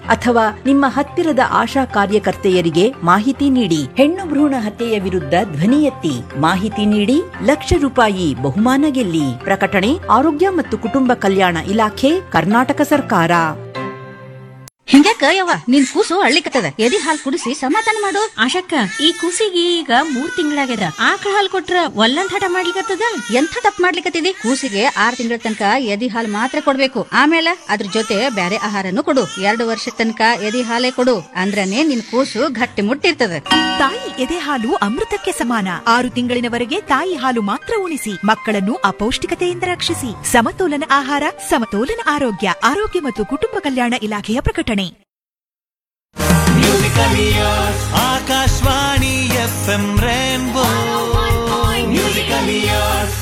ಅಥವಾ ನಿಮ್ಮ ಹತ್ತಿರದ ಆಶಾ ಕಾರ್ಯಕರ್ತೆಯರಿಗೆ ಮಾಹಿತಿ ನೀಡಿ ಹೆಣ್ಣು ಭ್ರೂಣ ಹತ್ಯೆಯ ವಿರುದ್ಧ ಧ್ವನಿ ಎತ್ತಿ ಮಾಹಿತಿ ನೀಡಿ ಲಕ್ಷ ರೂಪಾಯಿ ಬಹುಮಾನ ಗೆಲ್ಲಿ ಪ್ರಕಟಣೆ ಆರೋಗ್ಯ ಮತ್ತು ಕುಟುಂಬ ಕಲ್ಯಾಣ ಇಲಾಖೆ ಕರ್ನಾಟಕ ಸರ್ಕಾರ ಹಿಂಗ್ಯಾಕ ಯವ್ವ ನಿನ್ ಕೂಸು ಅಳ್ಳಿಕತ್ತದ ಎದಿ ಹಾಲ್ ಕುಡಿಸಿ ಸಮಾಧಾನ ಮಾಡು ಆಶಕ್ಕ ಈ ಕೂಸಿಗೆ ಈಗ ಮೂರ್ ತಿಂಗಳಾಗ್ಯದ ಆಕಳ ಹಾಲ್ ಕೊಟ್ರ ಒಲ್ಲಂದ್ ಹಠ ಮಾಡ್ಲಿಕತ್ತದ ಎಂಥ ತಪ್ಪು ಮಾಡ್ಲಿಕತ್ತಿದಿ ಕೂಸಿಗೆ ಆರ್ ತಿಂಗಳ ತನಕ ಎದಿ ಹಾಲ್ ಮಾತ್ರ ಕೊಡ್ಬೇಕು ಆಮೇಲೆ ಅದ್ರ ಜೊತೆ ಬ್ಯಾರೆ ಆಹಾರನು ಕೊಡು ಎರಡು ವರ್ಷ ತನಕ ಎದಿ ಹಾಲೇ ಕೊಡು ಅಂದ್ರನೇ ನಿನ್ ಕೂಸು ಗಟ್ಟಿ ಮುಟ್ಟಿರ್ತದ ತಾಯಿ ಎದೆ ಹಾಲು ಅಮೃತಕ್ಕೆ ಸಮಾನ ಆರು ತಿಂಗಳಿನವರೆಗೆ ತಾಯಿ ಹಾಲು ಮಾತ್ರ ಉಣಿಸಿ ಮಕ್ಕಳನ್ನು ಅಪೌಷ್ಟಿಕತೆಯಿಂದ ರಕ್ಷಿಸಿ ಸಮತೋಲನ ಆಹಾರ ಸಮತೋಲನ ಆರೋಗ್ಯ ಆರೋಗ್ಯ ಮತ್ತು ಕುಟುಂಬ ಕಲ್ಯಾಣ ಇಲಾಖೆಯ ಪ್ರಕಟಣೆ Akashvani F M rainbow musical years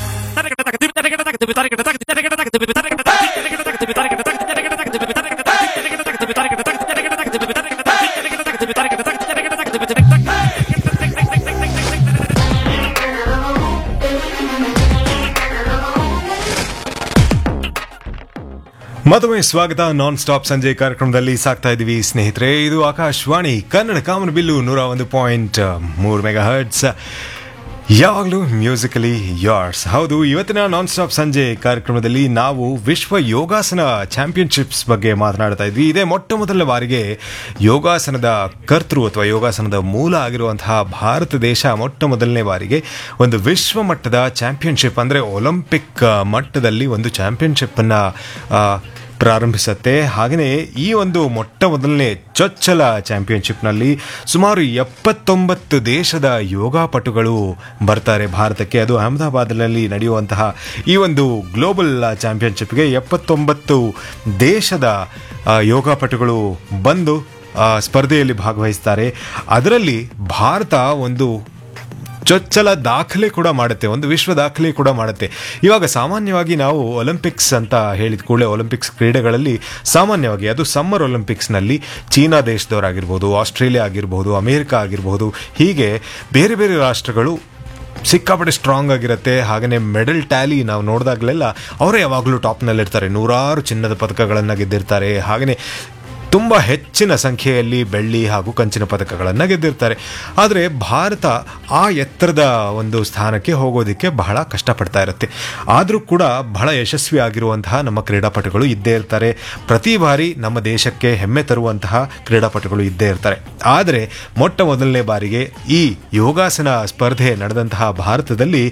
ಮತ್ತೊಮ್ಮೆ ಸ್ವಾಗತ ನಾನ್ ಸ್ಟಾಪ್ ಸಂಜೆ ಕಾರ್ಯಕ್ರಮದಲ್ಲಿ ಸಾಕ್ತಾ ಇದೀವಿ ಸ್ನೇಹಿತರೆ ಇದು ಆಕಾಶವಾಣಿ ಕನ್ನಡ ಕಾಮನ್ ಬಿಲ್ಲು ನೂರ ಒಂದು ಪಾಯಿಂಟ್ ಮೂರು ಮೆಗಾ ಹರ್ಟ್ಸ್ ಯಾವಾಗಲೂ ಮ್ಯೂಸಿಕಲಿ ಯಾರ್ಸ್ ಹೌದು ಇವತ್ತಿನ ನಾನ್ ಸ್ಟಾಪ್ ಸಂಜೆ ಕಾರ್ಯಕ್ರಮದಲ್ಲಿ ನಾವು ವಿಶ್ವ ಯೋಗಾಸನ ಚಾಂಪಿಯನ್ಶಿಪ್ಸ್ ಬಗ್ಗೆ ಮಾತನಾಡ್ತಾ ಇದ್ವಿ ಇದೇ ಮೊಟ್ಟ ಮೊದಲ ಬಾರಿಗೆ ಯೋಗಾಸನದ ಕರ್ತೃ ಅಥವಾ ಯೋಗಾಸನದ ಮೂಲ ಆಗಿರುವಂತಹ ಭಾರತ ದೇಶ ಮೊಟ್ಟ ಮೊದಲನೇ ಬಾರಿಗೆ ಒಂದು ವಿಶ್ವ ಮಟ್ಟದ ಚಾಂಪಿಯನ್ಶಿಪ್ ಅಂದರೆ ಒಲಿಂಪಿಕ್ ಮಟ್ಟದಲ್ಲಿ ಒಂದು ಚಾಂಪಿಯನ್ಶಿಪ್ಪನ್ನು ಪ್ರಾರಂಭಿಸುತ್ತೆ ಹಾಗೆಯೇ ಈ ಒಂದು ಮೊಟ್ಟ ಮೊದಲನೇ ಚೊಚ್ಚಲ ಚಾಂಪಿಯನ್ಶಿಪ್ನಲ್ಲಿ ಸುಮಾರು ಎಪ್ಪತ್ತೊಂಬತ್ತು ದೇಶದ ಯೋಗಾಪಟುಗಳು ಬರ್ತಾರೆ ಭಾರತಕ್ಕೆ ಅದು ಅಹಮದಾಬಾದ್ನಲ್ಲಿ ನಡೆಯುವಂತಹ ಈ ಒಂದು ಗ್ಲೋಬಲ್ ಚಾಂಪಿಯನ್ಶಿಪ್ಗೆ ಎಪ್ಪತ್ತೊಂಬತ್ತು ದೇಶದ ಆ, ಯೋಗಾಪಟುಗಳು ಬಂದು ಆ, ಸ್ಪರ್ಧೆಯಲ್ಲಿ ಭಾಗವಹಿಸ್ತಾರೆ ಅದರಲ್ಲಿ ಭಾರತ ಒಂದು ಚೊಚ್ಚಲ ದಾಖಲೆ ಕೂಡ ಮಾಡುತ್ತೆ ಒಂದು ವಿಶ್ವ ದಾಖಲೆ ಕೂಡ ಮಾಡುತ್ತೆ ಇವಾಗ ಸಾಮಾನ್ಯವಾಗಿ ನಾವು ಒಲಿಂಪಿಕ್ಸ್ ಅಂತ ಹೇಳಿದ ಕೂಡಲೇ ಒಲಿಂಪಿಕ್ಸ್ ಕ್ರೀಡೆಗಳಲ್ಲಿ ಸಾಮಾನ್ಯವಾಗಿ ಅದು ಸಮ್ಮರ್ ಒಲಿಂಪಿಕ್ಸ್ನಲ್ಲಿ ಚೀನಾ ದೇಶದವರಾಗಿರ್ಬೋದು ಆಸ್ಟ್ರೇಲಿಯಾ ಆಗಿರ್ಬೋದು ಅಮೇರಿಕ ಆಗಿರ್ಬೋದು ಹೀಗೆ ಬೇರೆ ಬೇರೆ ರಾಷ್ಟ್ರಗಳು ಸಿಕ್ಕಾಪಟ್ಟೆ ಸ್ಟ್ರಾಂಗ್ ಆಗಿರುತ್ತೆ ಹಾಗೆಯೇ ಮೆಡಲ್ ಟ್ಯಾಲಿ ನಾವು ನೋಡಿದಾಗಲೆಲ್ಲ ಅವರೇ ಯಾವಾಗಲೂ ಟಾಪ್ನಲ್ಲಿರ್ತಾರೆ ನೂರಾರು ಚಿನ್ನದ ಪದಕಗಳನ್ನು ಗೆದ್ದಿರ್ತಾರೆ ಹಾಗೆಯೇ ತುಂಬ ಹೆಚ್ಚಿನ ಸಂಖ್ಯೆಯಲ್ಲಿ ಬೆಳ್ಳಿ ಹಾಗೂ ಕಂಚಿನ ಪದಕಗಳನ್ನು ಗೆದ್ದಿರ್ತಾರೆ ಆದರೆ ಭಾರತ ಆ ಎತ್ತರದ ಒಂದು ಸ್ಥಾನಕ್ಕೆ ಹೋಗೋದಕ್ಕೆ ಬಹಳ ಕಷ್ಟಪಡ್ತಾ ಇರುತ್ತೆ ಆದರೂ ಕೂಡ ಬಹಳ ಯಶಸ್ವಿ ಆಗಿರುವಂತಹ ನಮ್ಮ ಕ್ರೀಡಾಪಟುಗಳು ಇದ್ದೇ ಇರ್ತಾರೆ ಪ್ರತಿ ಬಾರಿ ನಮ್ಮ ದೇಶಕ್ಕೆ ಹೆಮ್ಮೆ ತರುವಂತಹ ಕ್ರೀಡಾಪಟುಗಳು ಇದ್ದೇ ಇರ್ತಾರೆ ಆದರೆ ಮೊಟ್ಟ ಮೊದಲನೇ ಬಾರಿಗೆ ಈ ಯೋಗಾಸನ ಸ್ಪರ್ಧೆ ನಡೆದಂತಹ ಭಾರತದಲ್ಲಿ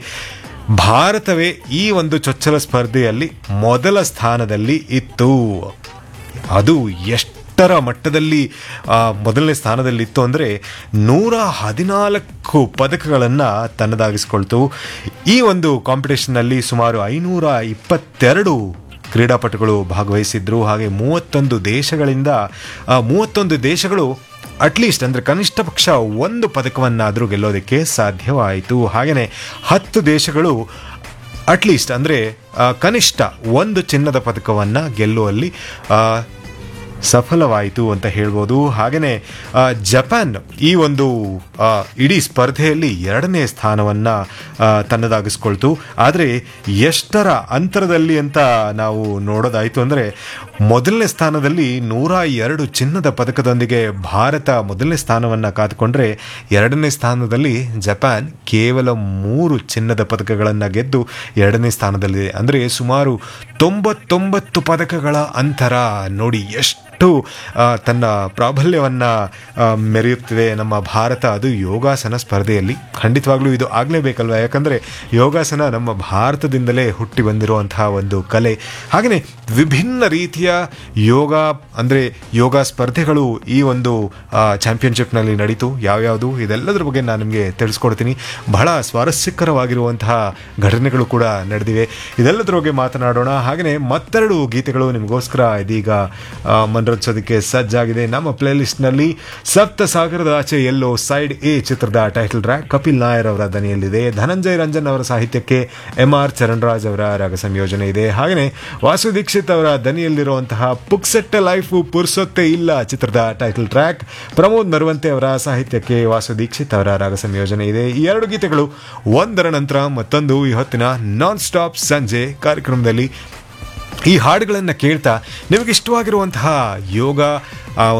ಭಾರತವೇ ಈ ಒಂದು ಚೊಚ್ಚಲ ಸ್ಪರ್ಧೆಯಲ್ಲಿ ಮೊದಲ ಸ್ಥಾನದಲ್ಲಿ ಇತ್ತು ಅದು ಎಷ್ಟರ ಮಟ್ಟದಲ್ಲಿ ಆ, ಮೊದಲನೇ ಸ್ಥಾನದಲ್ಲಿತ್ತು ಅಂದರೆ ನೂರ ಹದಿನಾಲ್ಕು ಪದಕಗಳನ್ನು ತನ್ನದಾಗಿಸ್ಕೊಳ್ತು ಈ ಒಂದು ಕಾಂಪಿಟೇಷನ್ನಲ್ಲಿ ಸುಮಾರು ಐನೂರ ಇಪ್ಪತ್ತೆರಡು ಕ್ರೀಡಾಪಟುಗಳು ಭಾಗವಹಿಸಿದ್ರು ಹಾಗೆ ಮೂವತ್ತೊಂದು ದೇಶಗಳಿಂದ ಆ, ಮೂವತ್ತೊಂದು ದೇಶಗಳು ಅಟ್ಲೀಸ್ಟ್ ಅಂದರೆ ಕನಿಷ್ಠ ಪಕ್ಷ ಒಂದು ಪದಕವನ್ನಾದರೂ ಗೆಲ್ಲೋದಕ್ಕೆ ಸಾಧ್ಯವಾಯಿತು ಹಾಗೆಯೇ ಹತ್ತು ದೇಶಗಳು ಅಟ್ಲೀಸ್ಟ್ ಅಂದರೆ ಕನಿಷ್ಠ ಒಂದು ಚಿನ್ನದ ಪದಕವನ್ನು ಗೆಲ್ಲುವಲ್ಲಿ ಆ, ಸಫಲವಾಯಿತು ಅಂತ ಹೇಳ್ಬೋದು ಹಾಗೆಯೇ ಜಪಾನ್ ಈ ಒಂದು ಆ, ಇಡೀ ಸ್ಪರ್ಧೆಯಲ್ಲಿ ಎರಡನೇ ಸ್ಥಾನವನ್ನು ತನ್ನದಾಗಿಸ್ಕೊಳ್ತು ಆದರೆ ಎಷ್ಟರ ಅಂತರದಲ್ಲಿ ಅಂತ ನಾವು ನೋಡೋದಾಯಿತು ಅಂದರೆ ಮೊದಲನೇ ಸ್ಥಾನದಲ್ಲಿ ನೂರ ಎರಡು ಚಿನ್ನದ ಪದಕದೊಂದಿಗೆ ಭಾರತ ಮೊದಲನೇ ಸ್ಥಾನವನ್ನು ಕಾದುಕೊಂಡ್ರೆ ಎರಡನೇ ಸ್ಥಾನದಲ್ಲಿ ಜಪಾನ್ ಕೇವಲ ಮೂರು ಚಿನ್ನದ ಪದಕಗಳನ್ನು ಗೆದ್ದು ಎರಡನೇ ಸ್ಥಾನದಲ್ಲಿದೆ ಅಂದರೆ ಸುಮಾರು ತೊಂಬತ್ತೊಂಬತ್ತು ಪದಕಗಳ ಅಂತರ ನೋಡಿ ಎಷ್ಟು ಆ, ತನ್ನ ಪ್ರಾಬಲ್ಯವನ್ನು ಮೆರೆಯುತ್ತಿದೆ ನಮ್ಮ ಭಾರತ ಅದು ಯೋಗಾಸನ ಸ್ಪರ್ಧೆಯಲ್ಲಿ ಖಂಡಿತವಾಗ್ಲೂ ಇದು ಆಗಲೇಬೇಕಲ್ವ ಯಾಕಂದರೆ ಯೋಗಾಸನ ನಮ್ಮ ಭಾರತದಿಂದಲೇ ಹುಟ್ಟಿ ಬಂದಿರುವಂತಹ ಒಂದು ಕಲೆ ಹಾಗೆಯೇ ವಿಭಿನ್ನ ರೀತಿಯ ಯೋಗ ಅಂದರೆ ಯೋಗ ಸ್ಪರ್ಧೆಗಳು ಈ ಒಂದು ಚಾಂಪಿಯನ್ಶಿಪ್ನಲ್ಲಿ ನಡೀತು ಯಾವ್ಯಾವುದು ಇದೆಲ್ಲದರ ಬಗ್ಗೆ ನಾನು ನಿಮಗೆ ತಿಳಿಸ್ಕೊಡ್ತೀನಿ ಬಹಳ ಸ್ವಾರಸ್ಯಕರವಾಗಿರುವಂತಹ ಘಟನೆಗಳು ಕೂಡ ನಡೆದಿವೆ ಇದೆಲ್ಲದರ ಬಗ್ಗೆ ಮಾತನಾಡೋಣ ಹಾಗೆಯೇ ಮತ್ತೆರಡು ಗೀತೆಗಳು ನಿಮಗೋಸ್ಕರ ಇದೀಗ ಆ, ಮನರಂಜಿಸೋದಕ್ಕೆ ಸಜ್ಜಾಗಿದೆ ನಮ್ಮ ಪ್ಲೇಲಿಸ್ಟ್ನಲ್ಲಿ ಸಪ್ತ ಸಾಗರದ ಆಚೆ ಎಲ್ಲೋ ಸೈಡ್ ಎ ಚಿತ್ರದ ಟೈಟಲ್ ಟ್ರ್ಯಾಕ್ ಕಪಿಲ್ ನಾಯರ್ ಅವರ ದನಿಯಲ್ಲಿದೆ ಧನಂಜಯ್ ರಂಜನ್ ಅವರ ಸಾಹಿತ್ಯಕ್ಕೆ ಎಂ ಆರ್ ಚರಣ್ರಾಜ್ ಅವರ ರಾಗ ಸಂಯೋಜನೆ ಇದೆ ಹಾಗೆಯೇ ವಾಸು ದೀಕ್ಷಿತ್ ಅವರ ದನಿಯಲ್ಲಿರುವಂತಹ ಪುಕ್ಸೆಟ್ಟ ಲೈಫು ಪುರ್ಸೊತ್ತೆ ಇಲ್ಲ ಚಿತ್ರದ ಟೈಟಲ್ ಟ್ರ್ಯಾಕ್ ಪ್ರಮೋದ್ ನರುವಂತೆ ಅವರ ಸಾಹಿತ್ಯಕ್ಕೆ ವಾಸು ದೀಕ್ಷಿತ್ ಅವರ ರಾಗ ಸಂಯೋಜನೆ ಇದೆ ಈ ಎರಡು ಗೀತೆಗಳು ಒಂದರ ನಂತರ ಮತ್ತೊಂದು ಈ ಹೊತ್ತಿನ ನಾನ್ ಸ್ಟಾಪ್ ಸಂಜೆ ಕಾರ್ಯಕ್ರಮದಲ್ಲಿ ಈ ಹಾಡುಗಳನ್ನು ಕೇಳ್ತಾ ನಿಮಗೆ ಇಷ್ಟವಾಗಿರುವಂತಹ ಯೋಗ ಆ